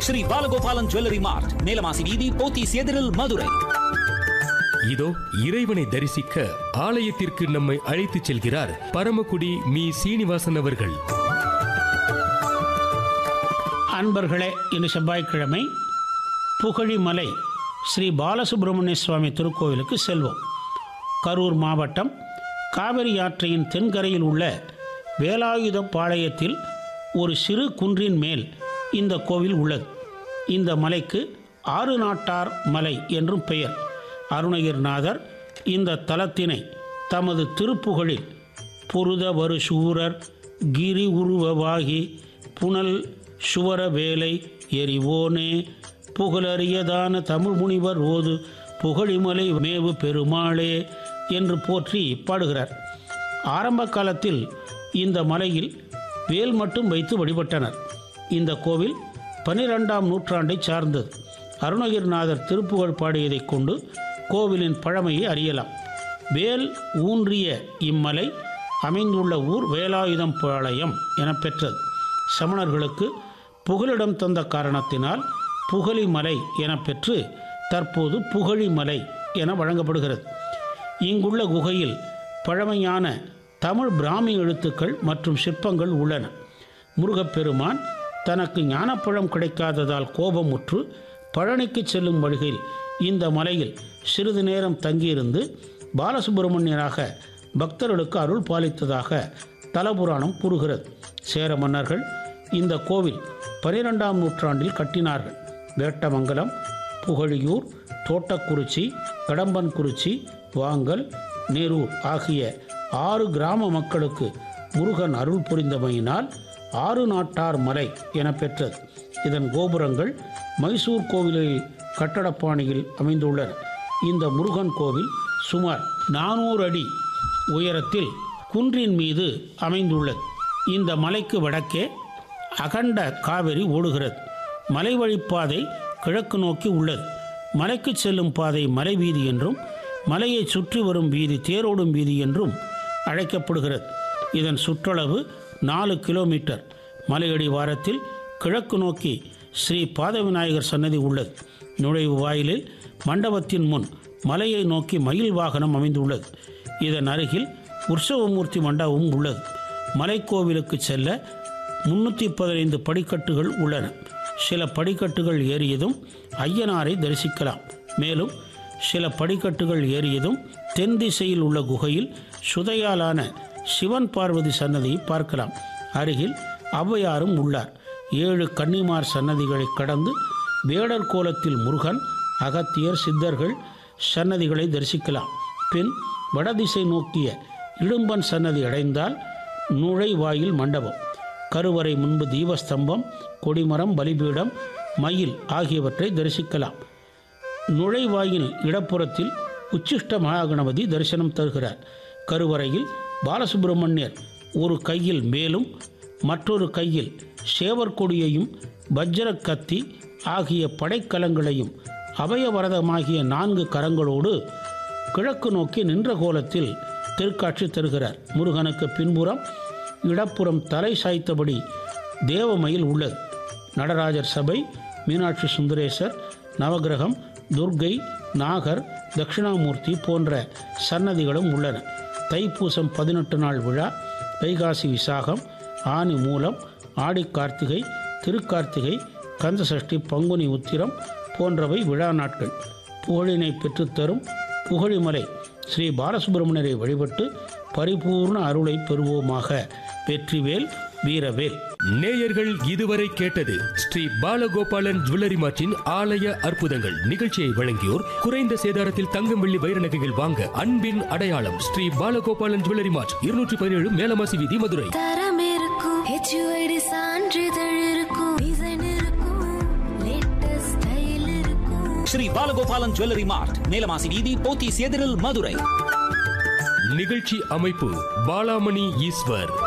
Sri Balagopalan jewellery mart Melamasi வீதி போத்தீஸ் எதிரில் மதுரை இதோ இறைவனை தரிசிக்க ஆலயத்திற்கு நம்மை அழைத்துச் செல்கிறார் பரமக்குடி மீ சீனிவாசன் அவர்கள் அன்பர்களே இன்று செவ்வாய்க்கிழமை புகழிமலை ஸ்ரீ பாலசுப்பிரமணிய சுவாமி திருக்கோவிலுக்கு செல்வோம் கரூர் மாவட்டம் காவிரி ஆற்றையின் தென்கரையில் உள்ள வேலாயுத பாளையத்தில் ஒரு சிறு குன்றின் மேல் இந்த கோவில் உள்ளது இந்த மலைக்கு ஆறு நாட்டார் மலை என்றும் பெயர் அருணகிரிநாதர் இந்த தலத்தினை தமது திருப்புகழில் புருத வரு சூரர் கிரி உருவவாகி புனல் சுவர வேலை எரிவோனே புகழறியதான தமிழ் முனிவர் ஓது புகழிமலை மேவு பெருமாளே என்று போற்றி பாடுகிறார் ஆரம்ப காலத்தில் இந்த மலையில் வேல் மட்டும் வைத்து வழிபட்டனர் இந்த கோவில் பனிரெண்டாம் நூற்றாண்டை சார்ந்தது அருணகிரிநாதர் திருப்புகழ் பாடியதைக் கொண்டு கோவிலின் பழமையை அறியலாம் வேல் ஊன்றிய இம்மலை அமைந்துள்ள ஊர் வேலாயுதம் பாளையம் என பெற்றது சமணர்களுக்கு புகலிடம் தந்த காரணத்தினால் புகழிமலை என பெற்று தற்போது புகழிமலை என வழங்கப்படுகிறது இங்குள்ள குகையில் பழமையான தமிழ் பிராமி எழுத்துக்கள் மற்றும் சிற்பங்கள் உள்ளன முருகப்பெருமான் தனக்கு ஞானப்பழம் கிடைக்காததால் கோபமுற்று பழனிக்கு செல்லும் வழியில் இந்த மலையில் சிறிது நேரம் தங்கியிருந்து பாலசுப்பிரமணியராக பக்தர்களுக்கு அருள் பாலித்ததாக தலபுராணம் கூறுகிறது சேர மன்னர்கள் இந்த கோவில் பனிரெண்டாம் நூற்றாண்டில் கட்டினார்கள் வேட்டமங்கலம் புகழியூர் தோட்டக்குறிச்சி கடம்பன்குறிச்சி வாங்கல் நேரூர் ஆகிய ஆறு கிராம மக்களுக்கு முருகன் அருள் புரிந்தமையினால் ஆறு நாட்டார் மலை என பெற்றது இதன் கோபுரங்கள் மைசூர் கோவிலில் கட்டடப்பாணியில் அமைந்துள்ளன இந்த முருகன் கோவில் சுமார் நானூறு அடி உயரத்தில் குன்றின் மீது அமைந்துள்ளது இந்த மலைக்கு வடக்கே அகண்ட காவிரி ஓடுகிறது மலை வழிப்பாதை கிழக்கு நோக்கி உள்ளது மலைக்கு செல்லும் பாதை மலை வீதி என்றும் மலையை சுற்றி வரும் வீதி தேரோடும் வீதி என்றும் அழைக்கப்படுகிறது இதன் சுற்றளவு நாலு கிலோமீட்டர் மலையடி வாரத்தில் கிழக்கு நோக்கி ஸ்ரீ பாதவிநாயகர் சன்னதி உள்ளது நுழைவு வாயிலில் மண்டபத்தின் முன் மலையை நோக்கி மயில் வாகனம் அமைந்துள்ளது இதன் அருகில் உற்சவமூர்த்தி மண்டபமும் உள்ளது மலைக்கோவிலுக்கு செல்ல முன்னூற்றி பதினைந்து படிக்கட்டுகள் உள்ளன சில படிக்கட்டுகள் ஏறியதும் ஐயனாரை தரிசிக்கலாம் மேலும் சில படிக்கட்டுகள் ஏறியதும் தென் திசையில் உள்ள குகையில் சுதையாலான சிவன் பார்வதி சன்னதியை பார்க்கலாம் அருகில் ஔவையாரும் உள்ளார் ஏழு கன்னிமார் சன்னதிகளை கடந்து வேடர் கோலத்தில் முருகன் அகத்தியர் சித்தர்கள் சன்னதிகளை தரிசிக்கலாம் பின் வடதிசை நோக்கிய இடும்பன் சன்னதி அடைந்தால் நுழைவாயில் மண்டபம் கருவறை முன்பு தீபஸ்தம்பம் கொடிமரம் பலிபீடம் மயில் ஆகியவற்றை தரிசிக்கலாம் நுழைவாயில் இடப்புறத்தில் உச்சிஷ்ட மகாகணபதி தரிசனம் தருகிறார் கருவறையில் பாலசுப்பிரமணியர் ஒரு கையில் மேலும் மற்றொரு கையில் சேவர் கொடியையும் வஜ்ர கத்தி ஆகிய படைக்கலங்களையும் அபயவரதமாகிய நான்கு கரங்களோடு கிழக்கு நோக்கி நின்ற கோலத்தில் திருக்காட்சி தருகிறார் முருகனுக்கு பின்புறம் இடப்புறம் தலை சாய்த்தபடி தேவமயில் உள்ளது நடராஜர் சபை மீனாட்சி சுந்தரேசர் நவகிரகம் துர்க்கை நாகர் தட்சிணாமூர்த்தி போன்ற சன்னதிகளும் உள்ளன தைப்பூசம் பதினெட்டு நாள் விழா வைகாசி விசாகம் ஆனி மூலம் ஆடி கார்த்திகை திருக்கார்த்திகை கந்தசஷ்டி பங்குனி உத்திரம் போன்றவை விழா நாட்கள் புகழினை பெற்றுத்தரும் புகழிமலை ஸ்ரீ பாலசுப்பிரமணியரை வழிபட்டு பரிபூர்ண அருளை பெறுவோமாக வெற்றிவேல் வீரவேல் நேயர்கள் இதுவரை கேட்டது ஸ்ரீ பாலகோபாலன் ஜுவல்லரி மார்ட்டின் ஆலய அற்புதங்கள் நிகழ்ச்சியை வழங்கியோர் குறைந்த சேதாரத்தில் தங்கம் வெள்ளி வைர நகைகள் வாங்க அன்பின் அடையாளம் ஸ்ரீ பாலகோபாலன் ஜுவல்லரி மார்ட் இருநூற்றி பதினேழு மேலமாசி வீதி மதுரை தரம் இருக்கும் ஹெச்யூஐடி சான்றிதழ் இருக்கும் டிசைன் இருக்கும் லேட்டஸ்ட் ஸ்டைல் இருக்கும் ஸ்ரீ பாலகோபாலன் ஜுவல்லரி மார்ட் மேலமாசி வீதி போத்தீஸ் எதிரில் மதுரை நிகழ்ச்சி அமைப்பு பாலாமணி ஈஸ்வர்